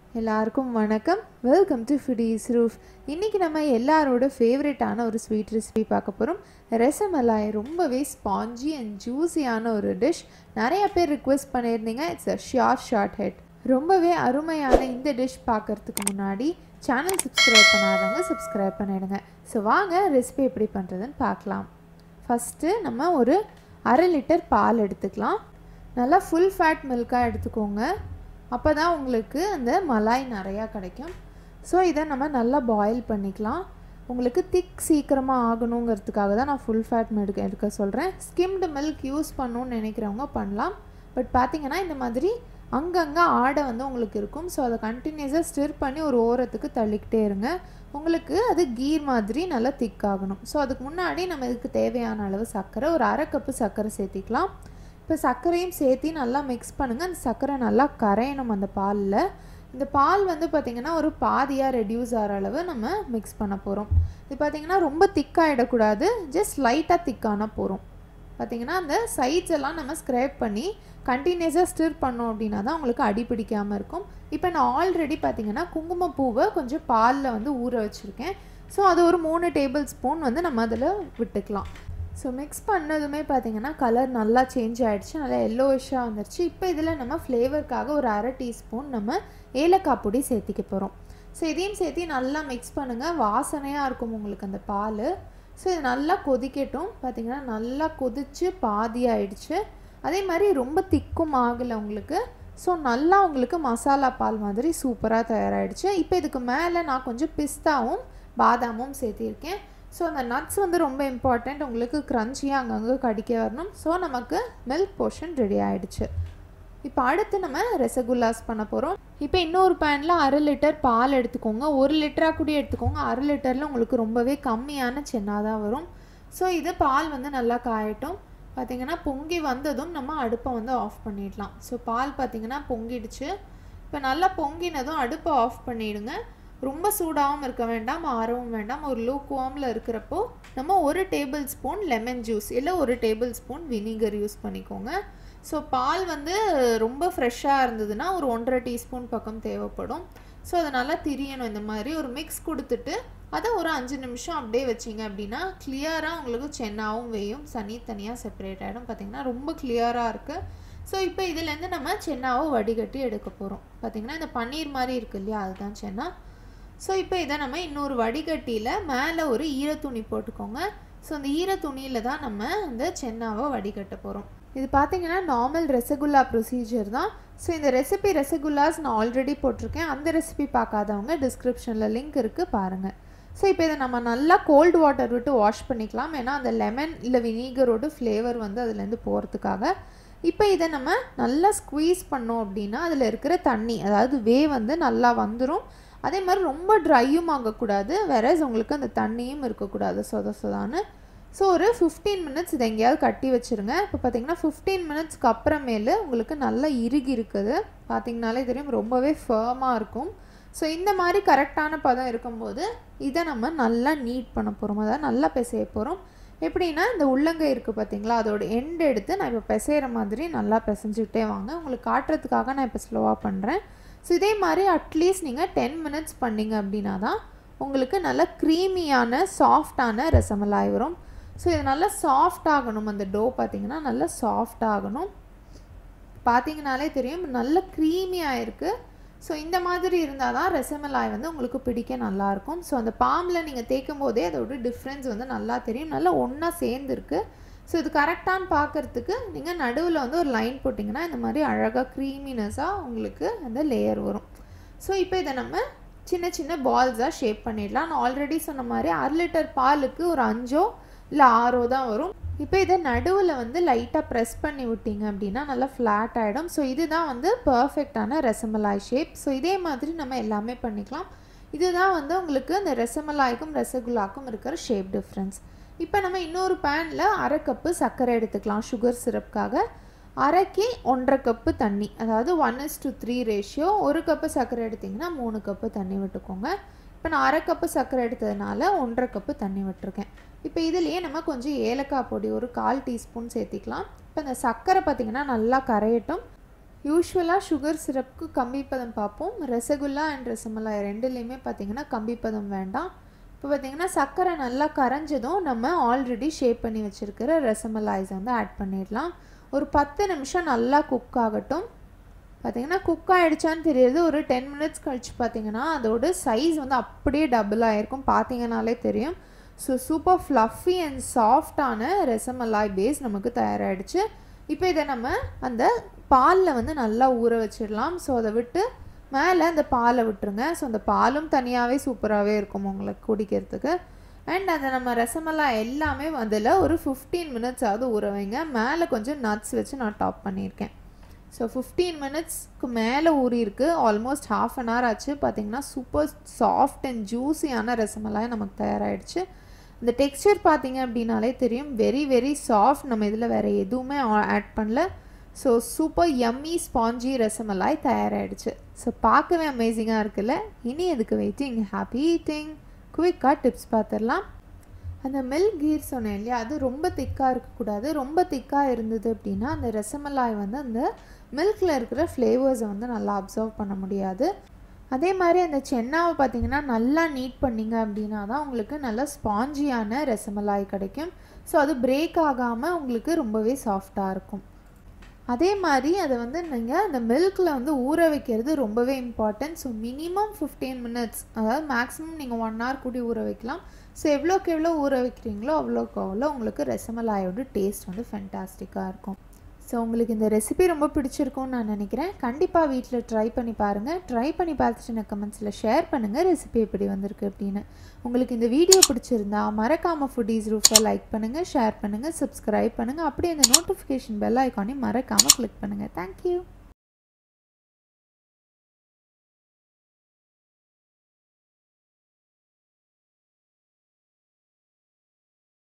எல்லாருக்கும் வணக்கம் welcome to foodies roof இன்றைக்கி நம்ம எல்லாரோட ஃபேவரட்டான ஒரு ஸ்வீட் ரெசிபி பார்க்க போகிறோம் ரசமலாய் ரொம்பவே ஸ்பாஞ்சி அண்ட் ஜூஸியான ஒரு டிஷ் நிறைய பேர் ரிக்வெஸ்ட் பண்ணியிருந்தீங்க it's a short short head ரொம்பவே அருமையான இந்த டிஷ் பார்க்கறதுக்கு முன்னாடி சேனல் சப்ஸ்கிரைப் பண்ணாதவங்க சப்ஸ்கிரைப் பண்ணிடுங்க ஸோ வாங்க ரெசிபி எப்படி பண்ணுறதுன்னு பார்க்கலாம் ஃபஸ்ட்டு நம்ம ஒரு அரை லிட்டர் பால் எடுத்துக்கலாம் நல்லா ஃபுல் ஃபேட் மில்காக எடுத்துக்கோங்க அப்போ தான் உங்களுக்கு அந்த மலாய் நிறையா கிடைக்கும் ஸோ இதை நம்ம நல்லா பாயில் பண்ணிக்கலாம் உங்களுக்கு திக் சீக்கிரமாக ஆகணுங்கிறதுக்காக தான் நான் ஃபுல் ஃபேட் மில்க் எடுக்க சொல்கிறேன் ஸ்கிம்டு மில்க் யூஸ் பண்ணணும்னு நினைக்கிறவங்க பண்ணலாம் பட் பார்த்தீங்கன்னா இந்த மாதிரி அங்கங்கே ஆடை வந்து உங்களுக்கு இருக்கும் ஸோ அதை கண்டினியூஸாக ஸ்டிர் பண்ணி ஒரு ஓரத்துக்கு தள்ளிக்கிட்டே இருங்க உங்களுக்கு அது கீர் மாதிரி நல்லா திக் ஆகணும் ஸோ அதுக்கு முன்னாடி நம்ம இதுக்கு தேவையான அளவு சர்க்கரை ஒரு அரை கப்பு சர்க்கரை சேர்த்திக்கலாம் இப்போ சர்க்கரையும் சேர்த்து நல்லா மிக்ஸ் பண்ணுங்கள் அந்த சர்க்கரை நல்லா கரையணும் அந்த பாலில் இந்த பால் வந்து பார்த்திங்கன்னா ஒரு பாதியாக ரெடியூஸ் ஆகிற அளவு நம்ம மிக்ஸ் பண்ண போகிறோம் இது பார்த்திங்கன்னா ரொம்ப திக்காகிடக்கூடாது ஜஸ்ட் லைட்டாக திக்கான போகிறோம் பார்த்திங்கன்னா அந்த சைட்ஸ் எல்லாம் நம்ம ஸ்க்ரேப் பண்ணி கண்டினியூஸாக ஸ்டிர் பண்ணோம் அப்படின்னா தான் உங்களுக்கு அடி பிடிக்காமல் இருக்கும் இப்போ நான் ஆல்ரெடி பார்த்திங்கன்னா குங்குமப்பூவை கொஞ்சம் பாலில் வந்து ஊற வச்சுருக்கேன் ஸோ அது ஒரு மூணு டேபிள் ஸ்பூன் வந்து நம்ம அதில் விட்டுக்கலாம் ஸோ மிக்ஸ் பண்ணதுமே பார்த்திங்கன்னா கலர் நல்லா சேஞ்ச் ஆகிடுச்சு நல்லா எல்லோயிஷாக வந்துருச்சு இப்போ இதில் நம்ம ஃப்ளேவருக்காக ஒரு அரை டீஸ்பூன் நம்ம ஏலக்காய் பொடி சேர்த்திக்க போகிறோம் ஸோ இதையும் சேர்த்து நல்லா மிக்ஸ் பண்ணுங்கள் வாசனையாக இருக்கும் உங்களுக்கு அந்த பால் ஸோ இது நல்லா கொதிக்கட்டும் பார்த்திங்கன்னா நல்லா கொதித்து பாதி ஆயிடுச்சு அதே மாதிரி ரொம்ப திக்கும் ஆகலை உங்களுக்கு ஸோ நல்லா உங்களுக்கு மசாலா பால் மாதிரி சூப்பராக தயாராகிடுச்சு இப்போ இதுக்கு மேலே நான் கொஞ்சம் பிஸ்தாவும் பாதாமும் சேர்த்திருக்கேன் ஸோ அந்த நட்ஸ் வந்து ரொம்ப இம்பார்ட்டண்ட் உங்களுக்கு க்ரன்ச்சியாக அங்கங்கே கடிக்க வரணும் ஸோ நமக்கு மில்க் போர்ஷன் ரெடி ஆகிடுச்சு இப்போ அடுத்து நம்ம ரசகுல்லாஸ் பண்ண போகிறோம் இப்போ இன்னொரு பேனில் அரை லிட்டர் பால் எடுத்துக்கோங்க ஒரு லிட்டராக கூட எடுத்துக்கோங்க அரை லிட்டரில் உங்களுக்கு ரொம்பவே கம்மியான சென்னா தான் வரும் ஸோ இது பால் வந்து நல்லா காயட்டும் பார்த்திங்கன்னா பொங்கி வந்ததும் நம்ம அடுப்பை வந்து ஆஃப் பண்ணிடலாம் ஸோ பால் பார்த்திங்கன்னா பொங்கிடுச்சு இப்போ நல்லா பொங்கினதும் அடுப்பை ஆஃப் பண்ணிவிடுங்க ரொம்ப சூடாகவும் இருக்க வேண்டாம் ஆறவும் வேண்டாம் ஒரு லூக் வார்மில் இருக்கிறப்போ நம்ம ஒரு டேபிள் ஸ்பூன் லெமன் ஜூஸ் இல்லை ஒரு டேபிள் ஸ்பூன் வினிகர் யூஸ் பண்ணிக்கோங்க ஸோ பால் வந்து ரொம்ப ஃப்ரெஷ்ஷாக இருந்ததுன்னா ஒரு ஒன்றரை டீஸ்பூன் பக்கம் தேவைப்படும் ஸோ அதை நல்லா திரியணும் இந்த மாதிரி ஒரு மிக்ஸ் கொடுத்துட்டு அதை ஒரு அஞ்சு நிமிஷம் அப்படியே வச்சிங்க அப்படின்னா கிளியராக உங்களுக்கு சென்னாவும் வேயும் சனி தனியாக செப்பரேட் ஆகிடும் பார்த்திங்கன்னா ரொம்ப கிளியராக இருக்குது ஸோ இப்போ இதுலேருந்து நம்ம சென்னாவை வடிகட்டி எடுக்க போகிறோம் பார்த்திங்கன்னா இந்த பன்னீர் மாதிரி இருக்குது இல்லையா அதுதான் சென்னா ஸோ இப்போ இதை நம்ம இன்னொரு வடிகட்டியில் மேலே ஒரு ஈரத்துணி போட்டுக்கோங்க ஸோ அந்த ஈரத்துணியில் தான் நம்ம அந்த சென்னாவை வடிகட்ட போகிறோம் இது பார்த்தீங்கன்னா நார்மல் ரெசகுல்லா ப்ரொசீஜர் தான் ஸோ இந்த ரெசிபி ரெசகுல்லாஸ் நான் ஆல்ரெடி போட்டிருக்கேன் அந்த ரெசிபி பார்க்காதவங்க டிஸ்கிரிப்ஷனில் லிங்க் இருக்குது பாருங்கள் ஸோ இப்போ இதை நம்ம நல்லா கோல்டு வாட்டர் விட்டு வாஷ் பண்ணிக்கலாம் ஏன்னா அந்த லெமன் இல்லை வினீகரோட ஃப்ளேவர் வந்து அதுலேருந்து போகிறதுக்காக இப்போ இதை நம்ம நல்லா ஸ்குவீஸ் பண்ணோம் அப்படின்னா அதில் இருக்கிற தண்ணி அதாவது வே வந்து நல்லா வந்துடும் அதே மாதிரி ரொம்ப ட்ரையும் ஆகக்கூடாது வேறஸ் உங்களுக்கு அந்த தண்ணியும் இருக்கக்கூடாது சொத சொதான்னு ஸோ ஒரு ஃபிஃப்டீன் மினிட்ஸ் இதை எங்கேயாவது கட்டி வச்சுருங்க இப்போ பார்த்தீங்கன்னா ஃபிஃப்டீன் மினிட்ஸ்க்கு அப்புறமேலு உங்களுக்கு நல்லா இறுகி இருக்குது பார்த்தீங்கனாலே தெரியும் ரொம்பவே ஃபேமாக இருக்கும் ஸோ இந்த மாதிரி கரெக்டான பதம் இருக்கும்போது இதை நம்ம நல்லா நீட் பண்ண போகிறோம் அதாவது நல்லா பிசைய போகிறோம் எப்படின்னா இந்த உள்ளங்கை இருக்குது பார்த்தீங்களா அதோட எண்ட் எடுத்து நான் இப்போ பிசைகிற மாதிரி நல்லா பிசைஞ்சுக்கிட்டே வாங்க உங்களுக்கு காட்டுறதுக்காக நான் இப்போ ஸ்லோவாக பண்ணுறேன் ஸோ இதே மாதிரி அட்லீஸ்ட் நீங்கள் டென் மினிட்ஸ் பண்ணிங்க அப்படின்னா தான் உங்களுக்கு நல்ல க்ரீமியான சாஃப்டான ரசமலாய் வரும் ஸோ இது நல்லா சாஃப்ட் ஆகணும் அந்த டோ பார்த்திங்கன்னா நல்லா சாஃப்ட் ஆகணும் பார்த்தீங்கனாலே தெரியும் நல்ல க்ரீமியாக இருக்குது ஸோ இந்த மாதிரி இருந்தால் தான் ரசமலாய் வந்து உங்களுக்கு பிடிக்க நல்லாயிருக்கும் ஸோ அந்த பாம்பில் நீங்கள் தேய்க்கும் போதே அதோட டிஃப்ரென்ஸ் வந்து நல்லா தெரியும் நல்லா ஒன்றா சேர்ந்துருக்கு ஸோ இது கரெக்டானு பார்க்குறதுக்கு நீங்கள் நடுவில் வந்து ஒரு லைன் போட்டிங்கன்னா இந்த மாதிரி அழகாக க்ரீமினஸாக உங்களுக்கு அந்த லேயர் வரும் ஸோ இப்போ இதை நம்ம சின்ன சின்ன பால்ஸாக ஷேப் பண்ணிடலாம் நான் ஆல்ரெடி சொன்ன மாதிரி அரை லிட்டர் பாலுக்கு ஒரு அஞ்சோ இல்லை ஆறோ தான் வரும் இப்போ இதை நடுவில் வந்து லைட்டாக ப்ரெஸ் பண்ணி விட்டிங்க அப்படின்னா நல்லா ஃப்ளாட் ஆகிடும் ஸோ இதுதான் வந்து பர்ஃபெக்டான ரசமலாய் ஷேப் ஸோ இதே மாதிரி நம்ம எல்லாமே பண்ணிக்கலாம் இதுதான் வந்து உங்களுக்கு இந்த ரசமலாய்க்கும் ரசகுல்லாக்கும் இருக்கிற ஷேப் டிஃப்ரென்ஸ் இப்போ நம்ம இன்னொரு பேனில் அரை கப்பு சர்க்கரை எடுத்துக்கலாம் சுகர் சிரப்காக அரைக்கு ஒன்றரை கப்பு தண்ணி அதாவது one is to three ratio ஒரு கப்பு சர்க்கரை எடுத்திங்கன்னா மூணு கப்பு தண்ணி விட்டுக்கோங்க இப்போ நான் அரை கப்பு சர்க்கரை எடுத்ததுனால ஒன்றரை கப்பு தண்ணி விட்டுருக்கேன் இப்போ இதுலேயே நம்ம கொஞ்சம் ஏலக்காய் பொடி ஒரு கால் டீஸ்பூன் சேர்த்திக்கலாம் இப்போ இந்த சர்க்கரை பார்த்திங்கன்னா நல்லா கரையட்டும் யூஸ்வலாக சுகர் சிரப்புக்கு கம்பி பதம் பார்ப்போம் ரசகுல்லா அண்ட் ரசமலாய் ரெண்டுலேயுமே பார்த்தீங்கன்னா கம்பி பதம் வேண்டாம் இப்போ பார்த்தீங்கன்னா சர்க்கரை நல்லா கரைஞ்சதும் நம்ம ஆல்ரெடி ஷேப் பண்ணி வச்சுருக்கிற ரசமலாய்ஸை வந்து ஆட் பண்ணிடலாம் ஒரு பத்து நிமிஷம் நல்லா குக் ஆகட்டும் பார்த்தீங்கன்னா குக் ஆகிடுச்சான்னு தெரியுது ஒரு டென் மினிட்ஸ் கழிச்சு பார்த்தீங்கன்னா அதோட சைஸ் வந்து அப்படியே டபுள் ஆகிருக்கும் பார்த்தீங்கனாலே தெரியும் ஸோ சூப்பர் ஃப்ளஃபி அண்ட் சாஃப்டான ரசமலாய் பேஸ் நமக்கு தயாராகிடுச்சு இப்போ இதை நம்ம அந்த பாலில் வந்து நல்லா ஊற வச்சிடலாம் ஸோ அதை விட்டு மேலே அந்த பாலை விட்டுருங்க ஸோ அந்த பாலும் தனியாகவே சூப்பராகவே இருக்கும் உங்களுக்கு குடிக்கிறதுக்கு அண்ட் அந்த நம்ம ரசமலாய் எல்லாமே அதில் ஒரு ஃபிஃப்டீன் மினிட்ஸ் ஆகுது ஊற வைங்க மேலே கொஞ்சம் நட்ஸ் வச்சு நான் டாப் பண்ணியிருக்கேன் ஸோ ஃபிஃப்டீன் மினிட்ஸ்க்கு மேலே ஊறியிருக்கு ஆல்மோஸ்ட் ஹாஃப் அன் ஹவர் ஆச்சு பார்த்தீங்கன்னா சூப்பர் சாஃப்ட் அண்ட் ஜூஸியான ரசமலாய் நமக்கு தயாராகிடுச்சு இந்த டெக்ஸ்சர் பார்த்தீங்க அப்படின்னாலே தெரியும் வெரி வெரி சாஃப்ட் நம்ம இதில் வேறு எதுவுமே ஆட் பண்ணல so super yummy spongy rasmalai தயாராகிடுச்சு ஸோ பார்க்கவே அமேசிங்காக இருக்குல்ல இனி எதுக்கு வெயிட்டிங் ஹாப்பி ஈட்டிங் குவிக்காக டிப்ஸ் பார்த்துடலாம் அந்த மில்க் கீர் சொன்னேன் இல்லையா அது ரொம்ப திக்காக இருக்கக்கூடாது ரொம்ப திக்காக இருந்தது அப்படின்னா அந்த ரசமலாய் வந்து அந்த மில்கில் இருக்கிற ஃப்ளேவர்ஸை வந்து நல்லா அப்சர்வ் பண்ண முடியாது அதே மாதிரி அந்த சென்னாவை பார்த்தீங்கன்னா நல்லா நீட் பண்ணிங்க அப்படின்னா தான் உங்களுக்கு நல்ல ஸ்பாஞ்சியான ரசமலாய் கிடைக்கும் ஸோ அது பிரேக் ஆகாமல் உங்களுக்கு ரொம்பவே சாஃப்டாக இருக்கும் அதே மாதிரி அதை வந்து நீங்கள் அந்த மில்கில் வந்து ஊற வைக்கிறது ரொம்பவே important so minimum fifteen minutes அதாவது மேக்ஸிமம் நீங்கள் ஒன் ஹவர் கூடி ஊற வைக்கலாம் ஸோ எவ்வளோக்கு எவ்வளோ ஊற வைக்கிறீங்களோ அவ்வளோக்கு அவ்வளோ உங்களுக்கு ரசமலாயோட டேஸ்ட் வந்து ஃபென்டாஸ்டிக்காக இருக்கும் ஸோ உங்களுக்கு இந்த ரெசிபி ரொம்ப பிடிச்சிருக்கும்னு நான் நினைக்கிறேன் கண்டிப்பாக வீட்டில் ட்ரை பண்ணி பாருங்கள் ட்ரை பண்ணி பார்த்துட்டு எனக்கு கமெண்ட்ஸில் ஷேர் பண்ணுங்கள் ரெசிபி எப்படி வந்திருக்கு அப்படின்னு உங்களுக்கு இந்த வீடியோ பிடிச்சிருந்தா மறக்காமல் ஃபுட்டீஸ் ரூஃபை லைக் பண்ணுங்கள் ஷேர் பண்ணுங்கள் சப்ஸ்கிரைப் பண்ணுங்கள் அப்படியே இந்த நோட்டிஃபிகேஷன் பெல் ஐக்கானையும் மறக்காமல் கிளிக் பண்ணுங்கள் தேங்க்யூ